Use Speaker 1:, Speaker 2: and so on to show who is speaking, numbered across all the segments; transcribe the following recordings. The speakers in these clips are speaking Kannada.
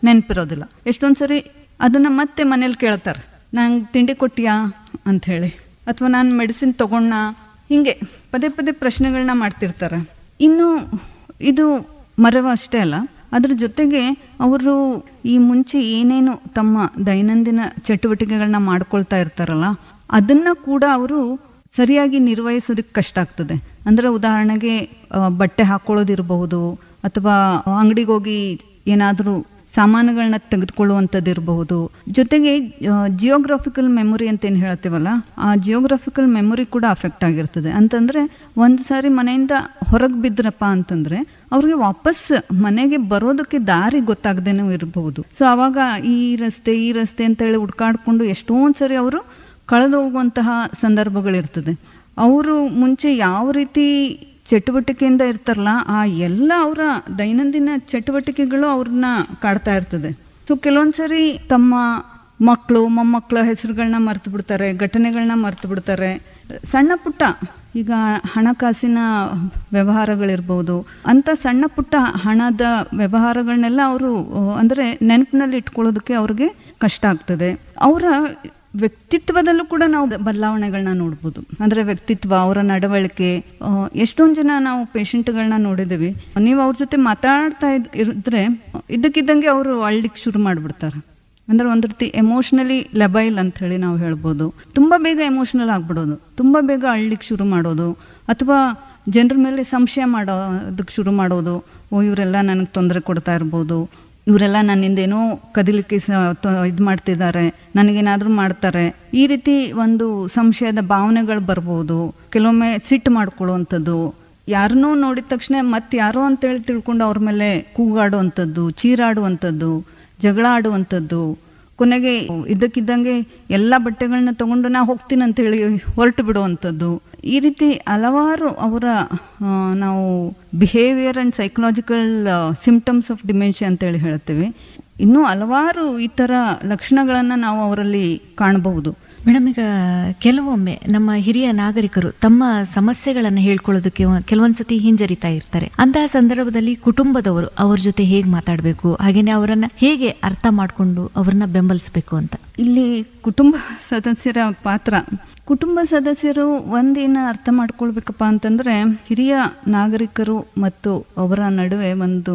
Speaker 1: ನೆನಪಿರೋದಿಲ್ಲ ಎಷ್ಟೊಂದು ಸರಿ ಅದನ್ನು ಮತ್ತೆ ಮನೇಲಿ ಕೇಳ್ತಾರೆ ನಂಗೆ ತಿಂಡಿ ಕೊಟ್ಟಿಯಾ ಅಂಥೇಳಿ ಅಥವಾ ನಾನು ಮೆಡಿಸಿನ್ ತಗೊಂಡ ಹೀಗೆ ಪದೇ ಪದೇ ಪ್ರಶ್ನೆಗಳನ್ನ ಮಾಡ್ತಿರ್ತಾರೆ ಇನ್ನು ಇದು ಮರವ ಅಷ್ಟೇ ಅಲ್ಲ ಅದ್ರ ಜೊತೆಗೆ ಅವರು ಈ ಮುಂಚೆ ಏನೇನು ತಮ್ಮ ದೈನಂದಿನ ಚಟುವಟಿಕೆಗಳನ್ನ ಮಾಡ್ಕೊಳ್ತಾ ಇರ್ತಾರಲ್ಲ ಅದನ್ನ ಕೂಡ ಅವರು ಸರಿಯಾಗಿ ನಿರ್ವಹಿಸೋದಕ್ಕೆ ಕಷ್ಟ ಆಗ್ತದೆ ಅಂದರೆ ಉದಾಹರಣೆಗೆ ಆ, ಬಟ್ಟೆ ಹಾಕೊಳ್ಳೋದಿರಬಹುದು ಅಥವಾ ಅಂಗಡಿಗೆ ಹೋಗಿ ಏನಾದರೂ ಸಾಮಾನುಗಳನ್ನ ತೆಗೆದುಕೊಳ್ಳುವಂಥದ್ದು ಇರಬಹುದು ಜೊತೆಗೆ ಜಿಯೋಗ್ರಾಫಿಕಲ್ ಮೆಮೊರಿ ಅಂತ ಏನು ಹೇಳ್ತೀವಲ್ಲ ಆ ಜಿಯೋಗ್ರಾಫಿಕಲ್ ಮೆಮೊರಿ ಕೂಡ ಅಫೆಕ್ಟ್ ಆಗಿರ್ತದೆ ಅಂತಂದರೆ ಒಂದು ಸಾರಿ ಮನೆಯಿಂದ ಹೊರಗೆ ಬಿದ್ರಪ್ಪ ಅಂತಂದರೆ ಅವ್ರಿಗೆ ವಾಪಸ್ ಮನೆಗೆ ಬರೋದಕ್ಕೆ ದಾರಿ ಗೊತ್ತಾಗ್ದೇನೂ ಇರಬಹುದು ಸೊ ಆವಾಗ ಈ ರಸ್ತೆ ಈ ರಸ್ತೆ ಅಂತೇಳಿ ಹುಡ್ಕಾಡ್ಕೊಂಡು ಎಷ್ಟೊಂದು ಸರಿ ಅವರು ಕಳೆದು ಹೋಗುವಂತಹ ಸಂದರ್ಭಗಳಿರ್ತದೆ ಅವರು ಮುಂಚೆ ಯಾವ ರೀತಿ ಚಟುವಟಿಕೆಯಿಂದ ಇರ್ತಾರಲ್ಲ ಆ ಎಲ್ಲ ಅವರ ದೈನಂದಿನ ಚಟುವಟಿಕೆಗಳು ಅವ್ರನ್ನ ಕಾಡ್ತಾ ಇರ್ತದೆ ಸೊ ಕೆಲವೊಂದು ಸರಿ ತಮ್ಮ ಮಕ್ಕಳು ಮೊಮ್ಮಕ್ಕಳ ಹೆಸರುಗಳನ್ನ ಮರ್ತು ಬಿಡ್ತಾರೆ ಘಟನೆಗಳನ್ನ ಮರ್ತು ಬಿಡ್ತಾರೆ ಸಣ್ಣ ಪುಟ್ಟ ಈಗ ಹಣಕಾಸಿನ ವ್ಯವಹಾರಗಳಿರ್ಬೋದು ಅಂಥ ಸಣ್ಣ ಪುಟ್ಟ ಹಣದ ವ್ಯವಹಾರಗಳನ್ನೆಲ್ಲ ಅವರು ಅಂದರೆ ನೆನಪಿನಲ್ಲಿ ಇಟ್ಕೊಳ್ಳೋದಕ್ಕೆ ಅವ್ರಿಗೆ ಕಷ್ಟ ಆಗ್ತದೆ ಅವರ ವ್ಯಕ್ತಿತ್ವದಲ್ಲೂ ಕೂಡ ನಾವು ಬದಲಾವಣೆಗಳನ್ನ ನೋಡ್ಬೋದು ಅಂದರೆ ವ್ಯಕ್ತಿತ್ವ ಅವರ ನಡವಳಿಕೆ ಆ, ಎಷ್ಟೊಂದು ಜನ ನಾವು ಪೇಷಂಟ್ಗಳನ್ನ ನೋಡಿದ್ದೀವಿ ನೀವು ಅವ್ರ ಜೊತೆ ಮಾತಾಡ್ತಾ ಇದ್ ಇದ್ರೆ ಇದ್ದಕ್ಕಿದ್ದಂಗೆ ಅವರು ಅಳ್ಲಿಕ್ಕೆ ಶುರು ಮಾಡಿಬಿಡ್ತಾರೆ ಅಂದ್ರೆ ಒಂದು ರೀತಿ ಎಮೋಷ್ನಲಿ ಲೆಬೈಲ್ ಅಂತ ಹೇಳಿ ನಾವು ಹೇಳ್ಬೋದು ತುಂಬ ಬೇಗ ಎಮೋಷ್ನಲ್ ಆಗ್ಬಿಡೋದು ತುಂಬ ಬೇಗ ಅಳ್ಲಿಕ್ಕೆ ಶುರು ಮಾಡೋದು ಅಥವಾ ಜನರ ಮೇಲೆ ಸಂಶಯ ಮಾಡೋದಕ್ಕೆ ಶುರು ಮಾಡೋದು ಓ ಇವರೆಲ್ಲ ನನಗೆ ತೊಂದರೆ ಕೊಡ್ತಾ ಇರ್ಬೋದು ಇವರೆಲ್ಲ ನನ್ನಿಂದ ಏನೋ ಕದಿಲಿಕ್ಕೆ ಸ ಇದು ಮಾಡ್ತಿದ್ದಾರೆ ನನಗೇನಾದರೂ ಮಾಡ್ತಾರೆ ಈ ರೀತಿ ಒಂದು ಸಂಶಯದ ಭಾವನೆಗಳು ಬರ್ಬೋದು ಕೆಲವೊಮ್ಮೆ ಸಿಟ್ಟು ಮಾಡ್ಕೊಳ್ಳುವಂಥದ್ದು ಯಾರನ್ನೂ ನೋಡಿದ ತಕ್ಷಣ ಮತ್ತೆ ಯಾರೋ ಅಂತೇಳಿ ತಿಳ್ಕೊಂಡು ಅವ್ರ ಮೇಲೆ ಕೂಗಾಡುವಂಥದ್ದು ಚೀರಾಡುವಂಥದ್ದು ಜಗಳ ಆಡುವಂಥದ್ದು ಕೊನೆಗೆ ಇದ್ದಕ್ಕಿದ್ದಂಗೆ ಎಲ್ಲ ಬಟ್ಟೆಗಳನ್ನ ತಗೊಂಡು ನಾ ಹೋಗ್ತೀನಿ ಅಂತೇಳಿ ಹೊರಟು ಬಿಡುವಂಥದ್ದು ಈ ರೀತಿ ಹಲವಾರು ಅವರ ಆ, ನಾವು behaviour and psychological symptoms of dementia ಅಂತೇಳಿ ಹೇಳ್ತೇವೆ ಇನ್ನೂ ಹಲವಾರು ಈ ಥರ ಲಕ್ಷಣಗಳನ್ನು ನಾವು ಅವರಲ್ಲಿ ಕಾಣಬಹುದು
Speaker 2: ಮೇಡಮ್ ಈಗ ಕೆಲವೊಮ್ಮೆ ನಮ್ಮ ಹಿರಿಯ ನಾಗರಿಕರು ತಮ್ಮ ಸಮಸ್ಯೆಗಳನ್ನು ಹೇಳ್ಕೊಳ್ಳೋದಕ್ಕೆ ಒ- ಕೆಲವೊಂದ್ಸತಿ ಹಿಂಜರಿತಾ ಇರ್ತಾರೆ ಅಂತಹ ಸಂದರ್ಭದಲ್ಲಿ ಕುಟುಂಬದವರು ಅವ್ರ ಜೊತೆ ಹೇಗೆ ಮಾತಾಡಬೇಕು ಹಾಗೇನೆ ಅವರನ್ನ ಹೇಗೆ ಅರ್ಥ ಮಾಡಿಕೊಂಡು ಅವ್ರನ್ನ ಬೆಂಬಲಿಸಬೇಕು ಅಂತ
Speaker 1: ಇಲ್ಲಿ ಕುಟುಂಬ ಸದಸ್ಯರ ಪಾತ್ರ ಕುಟುಂಬ ಸದಸ್ಯರು ಒಂದೇನು ಅರ್ಥ ಮಾಡ್ಕೊಳ್ಬೇಕಪ್ಪ ಅಂತಂದ್ರೆ ಹಿರಿಯ ನಾಗರಿಕರು ಮತ್ತು ಅವರ ನಡುವೆ ಒಂದು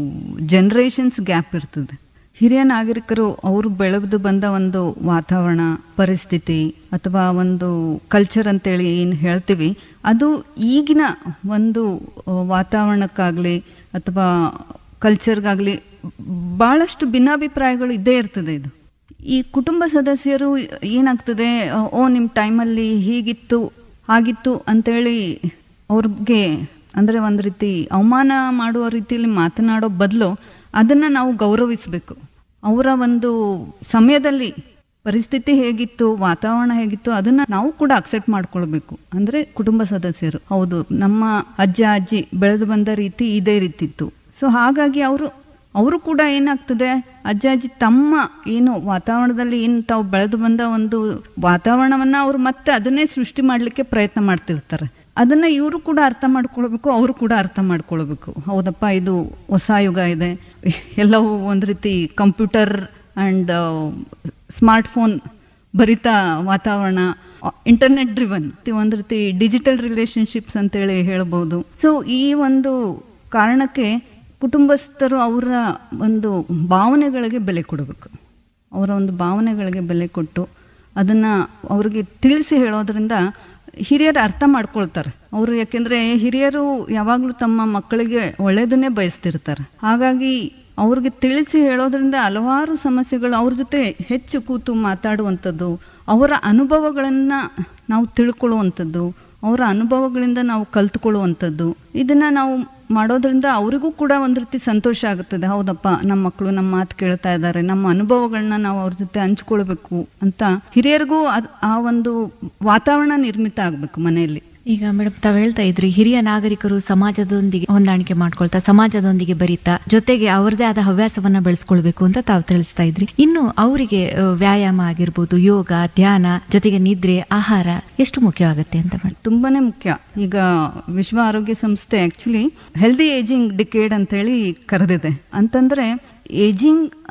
Speaker 1: ಜನರೇಷನ್ಸ್ ಗ್ಯಾಪ್ ಇರ್ತದೆ ಹಿರಿಯ ನಾಗರಿಕರು ಅವರು ಬೆಳೆದು ಬಂದ ಒಂದು ವಾತಾವರಣ ಪರಿಸ್ಥಿತಿ ಅಥವಾ ಒಂದು ಕಲ್ಚರ್ ಅಂತೇಳಿ ಏನು ಹೇಳ್ತೀವಿ ಅದು ಈಗಿನ ಒಂದು ಆ, ವಾತಾವರಣಕ್ಕಾಗಲಿ ಅಥವಾ ಕಲ್ಚರ್ಗಾಗಲಿ ಭಾಳಷ್ಟು ಭಿನ್ನಾಭಿಪ್ರಾಯಗಳು ಇದ್ದೇ ಇರ್ತದೆ ಇದು ಈ ಕುಟುಂಬ ಸದಸ್ಯರು ಏನಾಗ್ತದೆ ಓ ನಿಮ್ಮ ಟೈಮಲ್ಲಿ ಹೀಗಿತ್ತು ಹಾಗಿತ್ತು ಅಂತೇಳಿ ಅವ್ರಿಗೆ ಅಂದರೆ ಒಂದು ರೀತಿ ಅವಮಾನ ಮಾಡುವ ರೀತಿಯಲ್ಲಿ ಮಾತನಾಡೋ ಬದಲು ಅದನ್ನು ನಾವು ಗೌರವಿಸಬೇಕು ಅವರ ಒಂದು ಸಮಯದಲ್ಲಿ ಪರಿಸ್ಥಿತಿ ಹೇಗಿತ್ತು ವಾತಾವರಣ ಹೇಗಿತ್ತು ಅದನ್ನ ನಾವು ಕೂಡ ಅಕ್ಸೆಪ್ಟ್ ಮಾಡ್ಕೊಳ್ಬೇಕು ಅಂದ್ರೆ ಕುಟುಂಬ ಸದಸ್ಯರು ಹೌದು ನಮ್ಮ ಅಜ್ಜ ಅಜ್ಜಿ ಬೆಳೆದು ಬಂದ ರೀತಿ ಇದೇ ರೀತಿ ಇತ್ತು ಸೊ ಹಾಗಾಗಿ ಅವರು ಅವರು ಕೂಡ ಏನಾಗ್ತದೆ ಅಜ್ಜ ಅಜ್ಜಿ ತಮ್ಮ ಏನು ವಾತಾವರಣದಲ್ಲಿ ಏನು ತಾವು ಬೆಳೆದು ಬಂದ ಒಂದು ವಾತಾವರಣವನ್ನ ಅವ್ರು ಮತ್ತೆ ಅದನ್ನೇ ಸೃಷ್ಟಿ ಮಾಡಲಿಕ್ಕೆ ಪ್ರಯತ್ನ ಮಾಡ್ತಿರ್ತಾರೆ ಅದನ್ನ ಇವರು ಕೂಡ ಅರ್ಥ ಮಾಡ್ಕೊಳ್ಬೇಕು ಅವರು ಕೂಡ ಅರ್ಥ ಮಾಡ್ಕೊಳ್ಬೇಕು ಹೌದಪ್ಪ ಇದು ಹೊಸ ಯುಗ ಇದೆ ಎಲ್ಲವೂ ಒಂದು ರೀತಿ ಕಂಪ್ಯೂಟರ್ ಆ್ಯಂಡ್ ಸ್ಮಾರ್ಟ್ಫೋನ್ ಭರಿತ ವಾತಾವರಣ ಇಂಟರ್ನೆಟ್ ಡ್ರಿವನ್ ಒಂದು ರೀತಿ ಡಿಜಿಟಲ್ ರಿಲೇಶನ್ಶಿಪ್ಸ್ ಅಂತೇಳಿ ಹೇಳ್ಬೋದು ಸೊ ಈ ಒಂದು ಕಾರಣಕ್ಕೆ ಕುಟುಂಬಸ್ಥರು ಅವರ ಒಂದು ಭಾವನೆಗಳಿಗೆ ಬೆಲೆ ಕೊಡಬೇಕು ಅವರ ಒಂದು ಭಾವನೆಗಳಿಗೆ ಬೆಲೆ ಕೊಟ್ಟು ಅದನ್ನು ಅವ್ರಿಗೆ ತಿಳಿಸಿ ಹೇಳೋದ್ರಿಂದ ಹಿರಿಯರು ಅರ್ಥ ಮಾಡ್ಕೊಳ್ತಾರೆ ಅವರು ಯಾಕೆಂದರೆ ಹಿರಿಯರು ಯಾವಾಗಲೂ ತಮ್ಮ ಮಕ್ಕಳಿಗೆ ಒಳ್ಳೆಯದನ್ನೇ ಬಯಸ್ತಿರ್ತಾರೆ ಹಾಗಾಗಿ ಅವ್ರಿಗೆ ತಿಳಿಸಿ ಹೇಳೋದ್ರಿಂದ ಹಲವಾರು ಸಮಸ್ಯೆಗಳು ಅವ್ರ ಜೊತೆ ಹೆಚ್ಚು ಕೂತು ಮಾತಾಡುವಂಥದ್ದು ಅವರ ಅನುಭವಗಳನ್ನು ನಾವು ತಿಳ್ಕೊಳ್ಳುವಂಥದ್ದು ಅವರ ಅನುಭವಗಳಿಂದ ನಾವು ಕಲ್ತ್ಕೊಳ್ಳುವಂಥದ್ದು ಇದನ್ನು ನಾವು ಮಾಡೋದ್ರಿಂದ ಅವರಿಗೂ ಕೂಡ ಒಂದು ರೀತಿ ಸಂತೋಷ ಆಗುತ್ತದೆ ಹೌದಪ್ಪ ನಮ್ಮ ಮಕ್ಕಳು ನಮ್ಮ ಮಾತು ಕೇಳ್ತಾ ಇದ್ದಾರೆ ನಮ್ಮ ಅನುಭವಗಳನ್ನ ನಾವು ಅವ್ರ ಜೊತೆ ಹಂಚ್ಕೊಳ್ಬೇಕು ಅಂತ ಹಿರಿಯರಿಗೂ ಅದ್- ಆ ಒಂದು ವಾತಾವರಣ ನಿರ್ಮಿತ ಆಗಬೇಕು ಮನೆಯಲ್ಲಿ
Speaker 2: ಈಗ ಮೇಡಮ್ ತಾವ್ ಹೇಳ್ತಾ ಇದ್ರಿ ಹಿರಿಯ ನಾಗರಿಕರು ಸಮಾಜದೊಂದಿಗೆ ಹೊಂದಾಣಿಕೆ ಮಾಡ್ಕೊಳ್ತಾ ಸಮಾಜದೊಂದಿಗೆ ಬರೀತಾ ಜೊತೆಗೆ ಅವರದೇ ಆದ ಹವ್ಯಾಸವನ್ನ ಬೆಳೆಸ್ಕೊಳ್ಬೇಕು ಅಂತ ತಾವು ತಿಳಿಸ್ತಾ ಇದ್ರಿ ಇನ್ನು ಅವರಿಗೆ ಆ, ವ್ಯಾಯಾಮ ಆಗಿರ್ಬೋದು ಯೋಗ ಧ್ಯಾನ ಜೊತೆಗೆ ನಿದ್ರೆ ಆಹಾರ ಎಷ್ಟು ಮುಖ್ಯವಾಗುತ್ತೆ ಅಂತ ಮೇಡಮ್
Speaker 1: ತುಂಬಾನೇ ಮುಖ್ಯ ಈಗ ವಿಶ್ವ ಆರೋಗ್ಯ ಸಂಸ್ಥೆ ಆಕ್ಚುಲಿ ಹೆಲ್ದಿ ಏಜಿಂಗ್ ಡಿಕೇಡ್ ಅಂತೇಳಿ ಕರೆದಿದೆ ಅಂತಂದ್ರೆ ಏಜಿಂಗ್